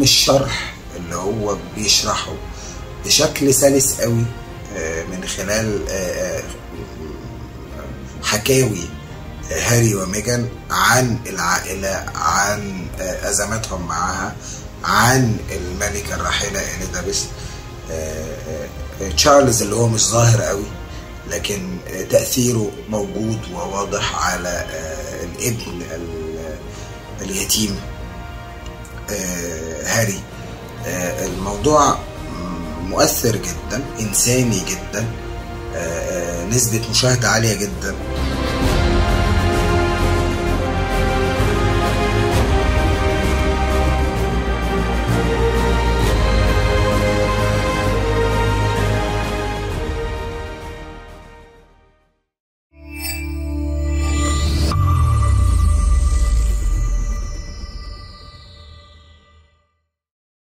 الشرح اللي هو بيشرحه بشكل سلس قوي آه، من خلال آه، آه، حكاوي هاري وميجان عن العائلة عن آه، أزماتهم معها عن الملكة الراحلة إليزابيث آه، آه، تشارلز اللي هو مش ظاهر قوي لكن آه، تأثيره موجود وواضح على آه، الابن ال- اليتيم آه، هاري آه، الموضوع مؤثر جدا إنساني جدا آه، آه، نسبة مشاهدة عالية جدا